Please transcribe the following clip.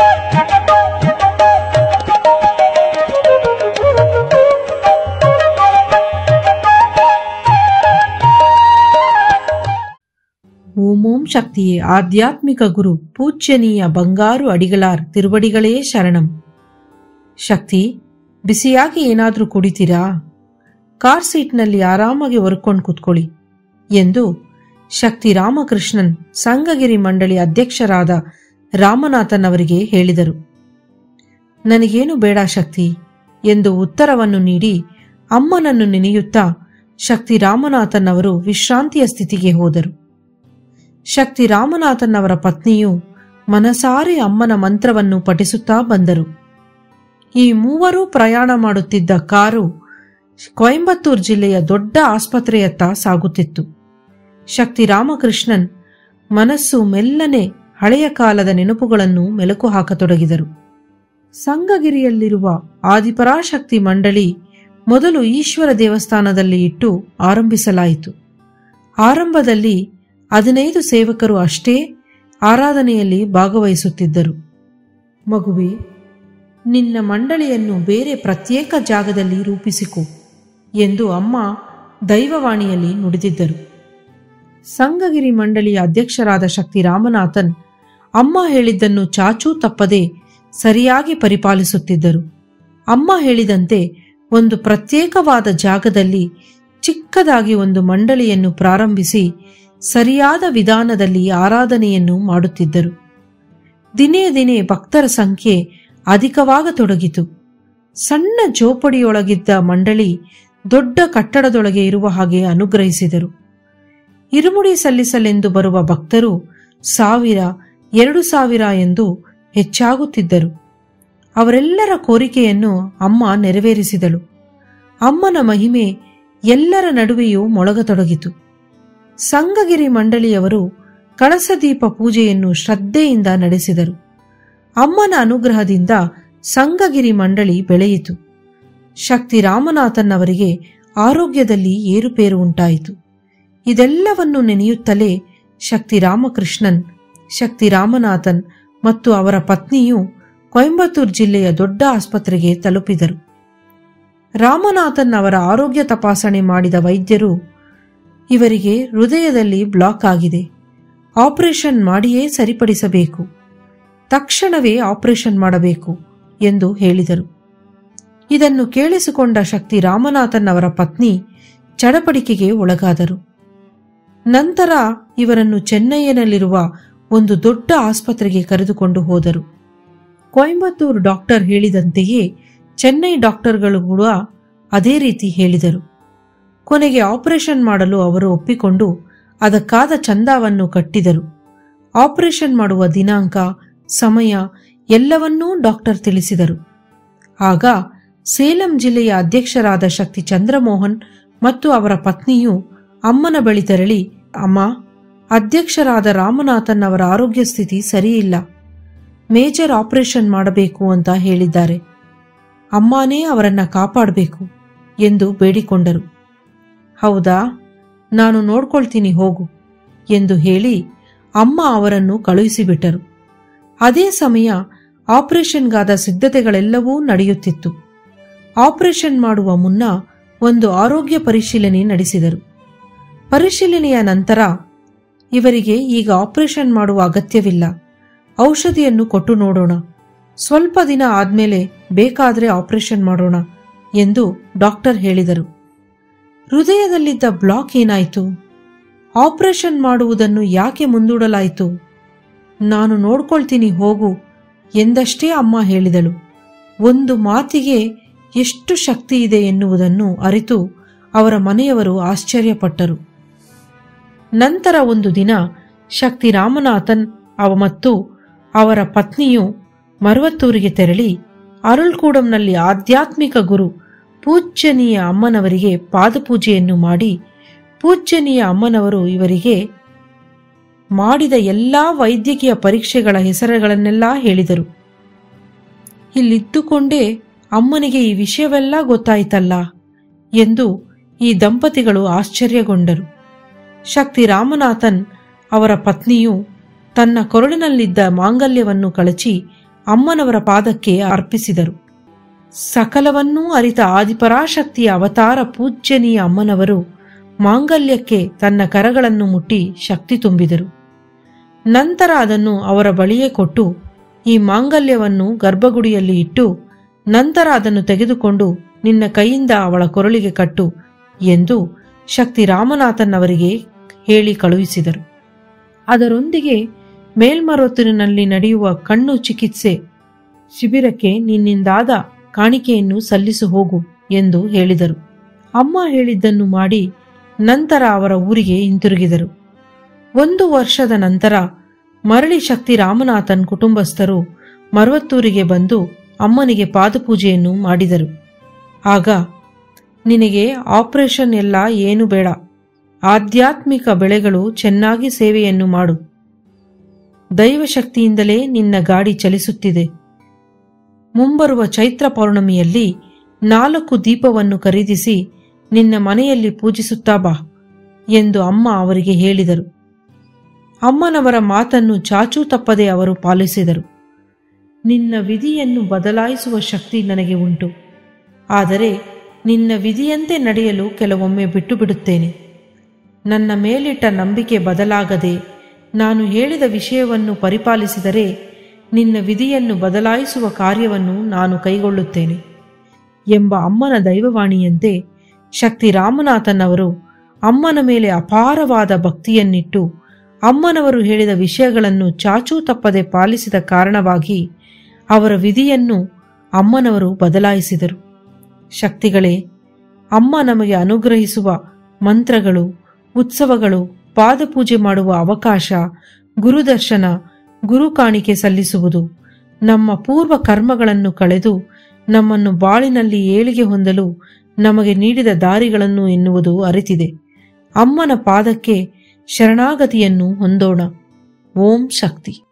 ಓಂ ಓಂ ಶಕ್ತಿಯೇ ಆಧ್ಯಾತ್ಮಿಕ ಗುರು ಪೂಜ್ಯನೀಯ ಬಂಗಾರು ಅಡಿಗಳಾರ್ ತಿರುವಡಿಗಳೇ ಶರಣಂ ಶಕ್ತಿ ಬಿಸಿಯಾಗಿ ಏನಾದ್ರೂ ಕುಡಿತೀರಾ ಕಾರ್ ಸೀಟ್ನಲ್ಲಿ ಆರಾಮಾಗಿ ಹೊರ್ಕೊಂಡು ಕೂತ್ಕೊಳ್ಳಿ ಎಂದು ಶಕ್ತಿ ರಾಮಕೃಷ್ಣನ್ ಸಂಗಗಿರಿ ಮಂಡಳಿ ಅಧ್ಯಕ್ಷರಾದ ರಾಮನಾಥನ್ ಅವರಿಗೆ ಹೇಳಿದರು ನನಗೇನು ಬೇಡ ಶಕ್ತಿ ಎಂದು ಉತ್ತರವನ್ನು ನೀಡಿ ಅಮ್ಮನನ್ನು ನೆನೆಯುತ್ತಾ ಶಕ್ತಿ ರಾಮನಾಥನ್ ಅವರು ವಿಶ್ರಾಂತಿಯ ಸ್ಥಿತಿಗೆ ಹೋದರು ಶಕ್ತಿ ರಾಮನಾಥನ್ ಅವರ ಪತ್ನಿಯು ಮನಸಾರಿ ಅಮ್ಮನ ಮಂತ್ರವನ್ನು ಪಠಿಸುತ್ತಾ ಬಂದರು ಈ ಮೂವರೂ ಪ್ರಯಾಣ ಮಾಡುತ್ತಿದ್ದ ಕಾರು ಕೊಯಂಬತ್ತೂರು ಜಿಲ್ಲೆಯ ದೊಡ್ಡ ಆಸ್ಪತ್ರೆಯತ್ತ ಸಾಗುತ್ತಿತ್ತು ಶಕ್ತಿ ರಾಮಕೃಷ್ಣನ್ ಮನಸ್ಸು ಮೆಲ್ಲನೆ ಹಳೆಯ ಕಾಲದ ನೆನಪುಗಳನ್ನು ಮೆಲುಕು ಹಾಕತೊಡಗಿದರು ಸಂಗಗಿರಿಯಲ್ಲಿರುವ ಆದಿಪರಾಶಕ್ತಿ ಮಂಡಳಿ ಮೊದಲು ಈಶ್ವರ ದೇವಸ್ಥಾನದಲ್ಲಿ ಇಟ್ಟು ಆರಂಭಿಸಲಾಯಿತು ಆರಂಭದಲ್ಲಿ ಹದಿನೈದು ಸೇವಕರು ಅಷ್ಟೇ ಆರಾಧನೆಯಲ್ಲಿ ಭಾಗವಹಿಸುತ್ತಿದ್ದರು ಮಗುವೆ ನಿನ್ನ ಮಂಡಳಿಯನ್ನು ಬೇರೆ ಪ್ರತ್ಯೇಕ ಜಾಗದಲ್ಲಿ ರೂಪಿಸಿಕೊ ಎಂದು ಅಮ್ಮ ದೈವವಾಣಿಯಲ್ಲಿ ನುಡಿದಿದ್ದರು ಸಂಗಗಿರಿ ಮಂಡಳಿಯ ಅಧ್ಯಕ್ಷರಾದ ಶಕ್ತಿ ರಾಮನಾಥನ್ ಅಮ್ಮ ಹೇಳಿದ್ದನ್ನು ಚಾಚೂ ತಪ್ಪದೆ ಸರಿಯಾಗಿ ಪರಿಪಾಲಿಸುತ್ತಿದ್ದರು ಅಮ್ಮ ಹೇಳಿದಂತೆ ಒಂದು ಪ್ರತ್ಯೇಕವಾದ ಜಾಗದಲ್ಲಿ ಚಿಕ್ಕದಾಗಿ ಒಂದು ಮಂಡಳಿಯನ್ನು ಪ್ರಾರಂಭಿಸಿ ಸರಿಯಾದ ವಿಧಾನದಲ್ಲಿ ಆರಾಧನೆಯನ್ನು ಮಾಡುತ್ತಿದ್ದರು ದಿನೇ ದಿನೇ ಭಕ್ತರ ಸಂಖ್ಯೆ ಅಧಿಕವಾಗತೊಡಗಿತು ಸಣ್ಣ ಜೋಪಡಿಯೊಳಗಿದ್ದ ಮಂಡಳಿ ದೊಡ್ಡ ಕಟ್ಟಡದೊಳಗೆ ಇರುವ ಹಾಗೆ ಅನುಗ್ರಹಿಸಿದರು ಇರುಮುಡಿ ಸಲ್ಲಿಸಲೆಂದು ಬರುವ ಭಕ್ತರು ಸಾವಿರ ಎರಡು ಸಾವಿರ ಎಂದು ಹೆಚ್ಚಾಗುತ್ತಿದ್ದರು ಅವರೆಲ್ಲರ ಕೋರಿಕೆಯನ್ನು ಅಮ್ಮ ನೆರವೇರಿಸಿದಳು ಅಮ್ಮನ ಮಹಿಮೆ ಎಲ್ಲರ ನಡುವೆಯೂ ಮೊಳಗತೊಡಗಿತು ಸಂಗಗಿರಿ ಮಂಡಳಿಯವರು ಕಳಸದೀಪ ಪೂಜೆಯನ್ನು ಶ್ರದ್ಧೆಯಿಂದ ನಡೆಸಿದರು ಅಮ್ಮನ ಅನುಗ್ರಹದಿಂದ ಸಂಗಗಿರಿ ಮಂಡಳಿ ಬೆಳೆಯಿತು ಶಕ್ತಿ ರಾಮನಾಥನ್ ಅವರಿಗೆ ಆರೋಗ್ಯದಲ್ಲಿ ಏರುಪೇರು ಉಂಟಾಯಿತು ಇದೆಲ್ಲವನ್ನು ನೆನೆಯುತ್ತಲೇ ಶಕ್ತಿ ರಾಮಕೃಷ್ಣನ್ ಶಕ್ತಿ ರಾಮನಾಥನ್ ಮತ್ತು ಅವರ ಪತ್ನಿಯು ಕೊಯಂಬತ್ತೂರು ಜಿಲ್ಲೆಯ ದೊಡ್ಡ ಆಸ್ಪತ್ರೆಗೆ ತಲುಪಿದರು ರಾಮನಾಥನ್ ಅವರ ಆರೋಗ್ಯ ತಪಾಸಣೆ ಮಾಡಿದ ವೈದ್ಯರು ಇವರಿಗೆ ಹೃದಯದಲ್ಲಿ ಬ್ಲಾಕ್ ಆಗಿದೆ ಆಪರೇಷನ್ ಮಾಡಿಯೇ ಸರಿಪಡಿಸಬೇಕು ತಕ್ಷಣವೇ ಆಪರೇಷನ್ ಮಾಡಬೇಕು ಎಂದು ಹೇಳಿದರು ಇದನ್ನು ಕೇಳಿಸಿಕೊಂಡ ಶಕ್ತಿ ರಾಮನಾಥನ್ ಅವರ ಪತ್ನಿ ಚಡಪಡಿಕೆಗೆ ಒಳಗಾದರು ನಂತರ ಇವರನ್ನು ಚೆನ್ನೈನಲ್ಲಿರುವ ಒಂದು ದೊಡ್ಡ ಆಸ್ಪತ್ರೆಗೆ ಕರೆದುಕೊಂಡು ಹೋದರು ಕೊಯಂಬತ್ತೂರು ಡಾಕ್ಟರ್ ಹೇಳಿದಂತೆಯೇ ಚೆನ್ನೈ ಡಾಕ್ಟರ್ಗಳು ಕೂಡ ಅದೇ ರೀತಿ ಹೇಳಿದರು ಕೊನೆಗೆ ಆಪರೇಷನ್ ಮಾಡಲು ಅವರು ಒಪ್ಪಿಕೊಂಡು ಅದಕ್ಕಾದ ಚಂದಾವನ್ನು ಕಟ್ಟಿದರು ಆಪರೇಷನ್ ಮಾಡುವ ದಿನಾಂಕ ಸಮಯ ಎಲ್ಲವನ್ನೂ ಡಾಕ್ಟರ್ ತಿಳಿಸಿದರು ಆಗ ಸೇಲಂ ಜಿಲ್ಲೆಯ ಅಧ್ಯಕ್ಷರಾದ ಶಕ್ತಿ ಚಂದ್ರಮೋಹನ್ ಮತ್ತು ಅವರ ಪತ್ನಿಯು ಅಮ್ಮನ ಬಳಿ ತೆರಳಿ ಅಮ್ಮ ಅಧ್ಯಕ್ಷರಾದ ರಾಮನಾಥನ್ ಅವರ ಆರೋಗ್ಯ ಸ್ಥಿತಿ ಸರಿಯಿಲ್ಲ ಮೇಜರ್ ಆಪರೇಷನ್ ಮಾಡಬೇಕು ಅಂತ ಹೇಳಿದ್ದಾರೆ ಅಮ್ಮನೇ ಅವರನ್ನ ಕಾಪಾಡಬೇಕು ಎಂದು ಬೇಡಿಕೊಂಡರು ಹೌದಾ ನಾನು ನೋಡ್ಕೊಳ್ತೀನಿ ಹೋಗು ಎಂದು ಹೇಳಿ ಅಮ್ಮ ಅವರನ್ನು ಕಳುಹಿಸಿಬಿಟ್ಟರು ಅದೇ ಸಮಯ ಆಪರೇಷನ್ಗಾದ ಸಿದ್ಧತೆಗಳೆಲ್ಲವೂ ನಡೆಯುತ್ತಿತ್ತು ಆಪರೇಷನ್ ಮಾಡುವ ಮುನ್ನ ಒಂದು ಆರೋಗ್ಯ ಪರಿಶೀಲನೆ ನಡೆಸಿದರು ಪರಿಶೀಲನೆಯ ನಂತರ ಇವರಿಗೆ ಈಗ ಆಪರೇಷನ್ ಮಾಡುವ ಅಗತ್ಯವಿಲ್ಲ ಔಷಧಿಯನ್ನು ಕೊಟ್ಟು ನೋಡೋಣ ಸ್ವಲ್ಪ ದಿನ ಆದ್ಮೇಲೆ ಬೇಕಾದ್ರೆ ಆಪರೇಷನ್ ಮಾಡೋಣ ಎಂದು ಡಾಕ್ಟರ್ ಹೇಳಿದರು ಹೃದಯದಲ್ಲಿದ್ದ ಬ್ಲಾಕ್ ಏನಾಯಿತು ಆಪರೇಷನ್ ಮಾಡುವುದನ್ನು ಯಾಕೆ ಮುಂದೂಡಲಾಯಿತು ನಾನು ನೋಡ್ಕೊಳ್ತೀನಿ ಹೋಗು ಎಂದಷ್ಟೇ ಅಮ್ಮ ಹೇಳಿದಳು ಒಂದು ಮಾತಿಗೆ ಎಷ್ಟು ಶಕ್ತಿ ಇದೆ ಎನ್ನುವುದನ್ನು ಅರಿತು ಅವರ ಮನೆಯವರು ಆಶ್ಚರ್ಯಪಟ್ಟರು ನಂತರ ಒಂದು ದಿನ ಶಕ್ತಿ ರಾಮನಾಥನ್ ಅವ ಮತ್ತು ಅವರ ಪತ್ನಿಯು ಮರುವತ್ತೂರಿಗೆ ತೆರಳಿ ಅರುಳ್ಕೂಡಂನಲ್ಲಿ ಆಧ್ಯಾತ್ಮಿಕ ಗುರು ಪೂಜ್ಯನೀಯ ಅಮ್ಮನವರಿಗೆ ಪಾದಪೂಜೆಯನ್ನು ಮಾಡಿ ಪೂಜ್ಯನೀಯ ಅಮ್ಮನವರು ಇವರಿಗೆ ಮಾಡಿದ ಎಲ್ಲಾ ವೈದ್ಯಕೀಯ ಪರೀಕ್ಷೆಗಳ ಹೆಸರುಗಳನ್ನೆಲ್ಲ ಹೇಳಿದರು ಇಲ್ಲಿದ್ದುಕೊಂಡೇ ಅಮ್ಮನಿಗೆ ಈ ವಿಷಯವೆಲ್ಲ ಗೊತ್ತಾಯ್ತಲ್ಲ ಎಂದು ಈ ದಂಪತಿಗಳು ಆಶ್ಚರ್ಯಗೊಂಡರು ಶಕ್ತಿ ರಾಮನಾಥನ್ ಅವರ ಪತ್ನಿಯು ತನ್ನ ಕೊರಳಿನಲ್ಲಿದ್ದ ಮಾಂಗಲ್ಯವನ್ನು ಕಳಚಿ ಅಮ್ಮನವರ ಪಾದಕ್ಕೆ ಅರ್ಪಿಸಿದರು ಸಕಲವನ್ನೂ ಅರಿತ ಆದಿಪರಾಶಕ್ತಿಯ ಅವತಾರ ಪೂಜ್ಯನೀಯ ಅಮ್ಮನವರು ಮಾಂಗಲ್ಯಕ್ಕೆ ತನ್ನ ಕರಗಳನ್ನು ಮುಟ್ಟಿ ಶಕ್ತಿ ತುಂಬಿದರು ನಂತರ ಅದನ್ನು ಅವರ ಬಳಿಯೇ ಕೊಟ್ಟು ಈ ಮಾಂಗಲ್ಯವನ್ನು ಗರ್ಭಗುಡಿಯಲ್ಲಿ ಇಟ್ಟು ನಂತರ ಅದನ್ನು ತೆಗೆದುಕೊಂಡು ನಿನ್ನ ಕೈಯಿಂದ ಅವಳ ಕೊರಳಿಗೆ ಕಟ್ಟು ಎಂದು ಶಕ್ತಿ ರಾಮನಾಥನ್ ಅವರಿಗೆ ಹೇಳಿ ಕಳುಹಿಸಿದರು ಅದರೊಂದಿಗೆ ಮೇಲ್ಮರುತ್ತಿನಲ್ಲಿ ನಡೆಯುವ ಕಣ್ಣು ಚಿಕಿತ್ಸೆ ಶಿಬಿರಕ್ಕೆ ನಿನ್ನಿಂದಾದ ಕಾಣಿಕೆಯನ್ನು ಸಲ್ಲಿಸು ಹೋಗು ಎಂದು ಹೇಳಿದರು ಅಮ್ಮ ಹೇಳಿದ್ದನ್ನು ಮಾಡಿ ನಂತರ ಅವರ ಊರಿಗೆ ಹಿಂತಿರುಗಿದರು ಒಂದು ವರ್ಷದ ನಂತರ ಮರಳಿ ಶಕ್ತಿ ರಾಮನಾಥನ್ ಕುಟುಂಬಸ್ಥರು ಮರವತ್ತೂರಿಗೆ ಬಂದು ಅಮ್ಮನಿಗೆ ಪಾದಪೂಜೆಯನ್ನು ಮಾಡಿದರು ಆಗ ನಿನಗೆ ಆಪರೇಷನ್ ಎಲ್ಲ ಏನು ಬೇಡ ಆಧ್ಯಾತ್ಮಿಕ ಬೆಳೆಗಳು ಚೆನ್ನಾಗಿ ಸೇವೆಯನ್ನು ಮಾಡು ದೈವಶಕ್ತಿಯಿಂದಲೇ ನಿನ್ನ ಗಾಡಿ ಚಲಿಸುತ್ತಿದೆ ಮುಂಬರುವ ಚೈತ್ರ ಪೌರ್ಣಮಿಯಲ್ಲಿ ನಾಲ್ಕು ದೀಪವನ್ನು ಖರೀದಿಸಿ ನಿನ್ನ ಮನೆಯಲ್ಲಿ ಪೂಜಿಸುತ್ತಾ ಬಾ ಎಂದು ಅಮ್ಮ ಅವರಿಗೆ ಹೇಳಿದರು ಅಮ್ಮನವರ ಮಾತನ್ನು ಚಾಚೂ ತಪ್ಪದೆ ಅವರು ಪಾಲಿಸಿದರು ನಿನ್ನ ವಿಧಿಯನ್ನು ಬದಲಾಯಿಸುವ ಶಕ್ತಿ ನನಗೆ ಉಂಟು ಆದರೆ ನಿನ್ನ ವಿಧಿಯಂತೆ ನಡೆಯಲು ಕೆಲವೊಮ್ಮೆ ಬಿಟ್ಟು ಬಿಡುತ್ತೇನೆ ನನ್ನ ಮೇಲಿಟ್ಟ ನಂಬಿಕೆ ಬದಲಾಗದೆ ನಾನು ಹೇಳಿದ ವಿಷಯವನ್ನು ಪರಿಪಾಲಿಸಿದರೆ ನಿನ್ನ ವಿಧಿಯನ್ನು ಬದಲಾಯಿಸುವ ಕಾರ್ಯವನ್ನು ನಾನು ಕೈಗೊಳ್ಳುತ್ತೇನೆ ಎಂಬ ಅಮ್ಮನ ದೈವವಾಣಿಯಂತೆ ಶಕ್ತಿ ರಾಮನಾಥನ್ ಅವರು ಅಮ್ಮನ ಮೇಲೆ ಅಪಾರವಾದ ಭಕ್ತಿಯನ್ನಿಟ್ಟು ಅಮ್ಮನವರು ಹೇಳಿದ ವಿಷಯಗಳನ್ನು ಚಾಚೂ ತಪ್ಪದೆ ಪಾಲಿಸಿದ ಕಾರಣವಾಗಿ ಅವರ ವಿಧಿಯನ್ನು ಅಮ್ಮನವರು ಬದಲಾಯಿಸಿದರು ಶಕ್ತಿಗಳೇ ಅಮ್ಮ ನಮಗೆ ಅನುಗ್ರಹಿಸುವ ಮಂತ್ರಗಳು ಉತ್ಸವಗಳು ಪಾದಪೂಜೆ ಮಾಡುವ ಅವಕಾಶ ಗುರುದರ್ಶನ ಗುರು ಕಾಣಿಕೆ ಸಲ್ಲಿಸುವುದು ನಮ್ಮ ಪೂರ್ವ ಕರ್ಮಗಳನ್ನು ಕಳೆದು ನಮ್ಮನ್ನು ಬಾಳಿನಲ್ಲಿ ಏಳಿಗೆ ಹೊಂದಲು ನಮಗೆ ನೀಡಿದ ದಾರಿಗಳನ್ನು ಎನ್ನುವುದು ಅರಿತಿದೆ ಅಮ್ಮನ ಪಾದಕ್ಕೆ ಶರಣಾಗತಿಯನ್ನು ಹೊಂದೋಣ ಓಂ ಶಕ್ತಿ